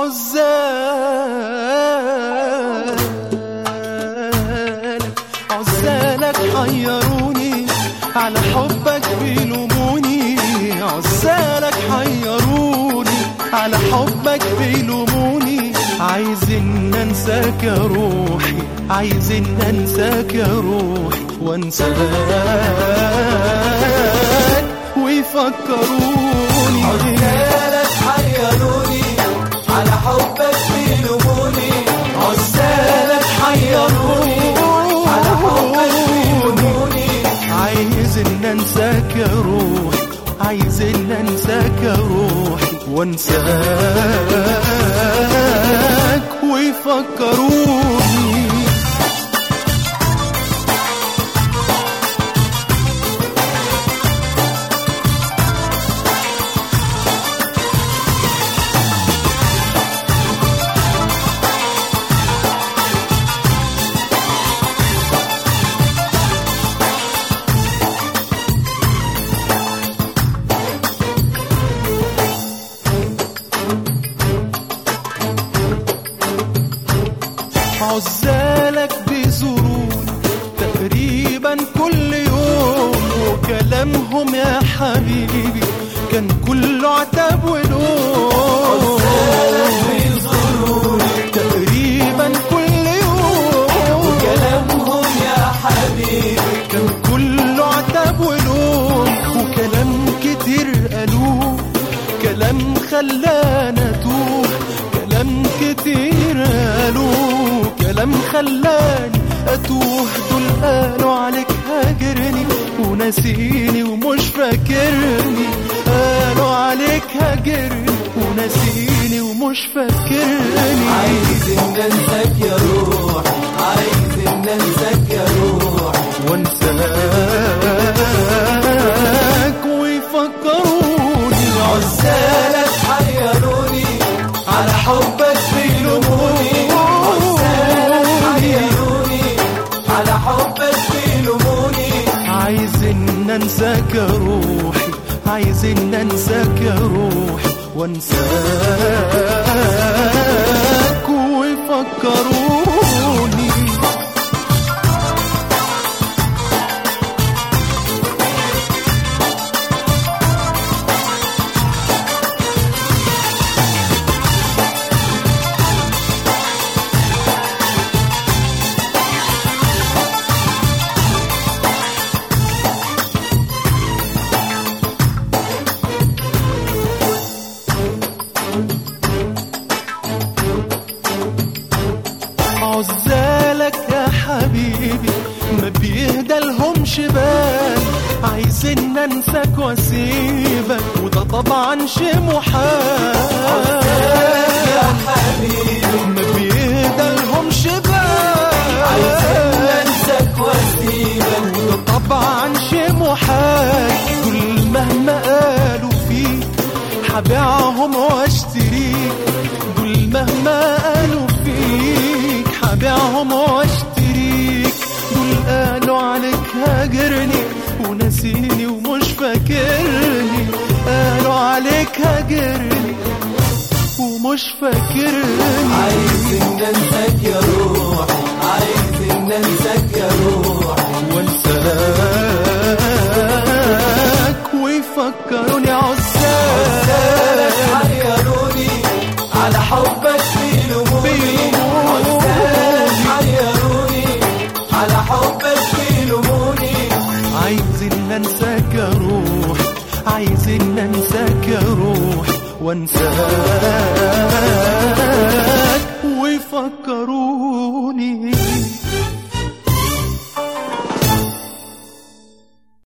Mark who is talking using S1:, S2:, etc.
S1: عزالك عزالك حيروني على حبك بيلوموني عزالك حيروني على حبك بيلوموني عايزين انساك يا روحي عايزين انساك يا روحي وانساك ويفكروني
S2: عزالك حيروني على حبك بيلوموني عزالك حيروني على حبك بيلوموني
S1: عايز ان انساك يا روحي عايز ان انساك يا روحي وانساك ويفكروني عزالك بيزوروني تقريبا كل يوم وكلامهم يا حبيبي كان كله عتاب ولوم تقريبا كل يوم
S2: كلامهم يا حبيبي
S1: كان كله عتاب ولوم وكلام كتير قالوه كلام خلانا اتوه كلام كتير قالوه كلام خلاني اتوه دول قالوا عليك هاجرني وناسيني ومش فاكرني قالوا عليك هاجرني وناسيني ومش فاكرني
S2: عايز ان انساك يا روح عايز ان انساك يا روح
S1: وانساك ويفكروني
S2: عزالك حيروني على حبك بيلوموني عزالك حيروني على حبك بيلوموني
S1: عايز ان انساك يا روحي عايز ان انساك يا روحي وانساك ويفكروني عزالك يا حبيبي ما بيهدى لهمش بال عايزين انساك واسيبك وده طبعا شي محال
S2: يا حبيبي
S1: ما بيهدى لهمش
S2: عايزين
S1: بال
S2: انساك واسيبك
S1: وده طبعا شي محال كل مهما قالوا فيك حبيعهم واشتريك دول مهما قالوا فيك حبيعهم واشتريك دول قالوا عليك هاجرني وناسيني ومش فاكرني قالوا عليك هاجرني ومش فاكرني
S2: عايز ان انساك يا روح عايز ان انساك يا روح
S1: وانساك ويفكروني عزالك
S2: حيروني على حبك بيلوموني عزالك حيروني على حبك بيلوموني
S1: عايز ان انساك يا روح عايز ان انساك يا روح وانساك ويفكروني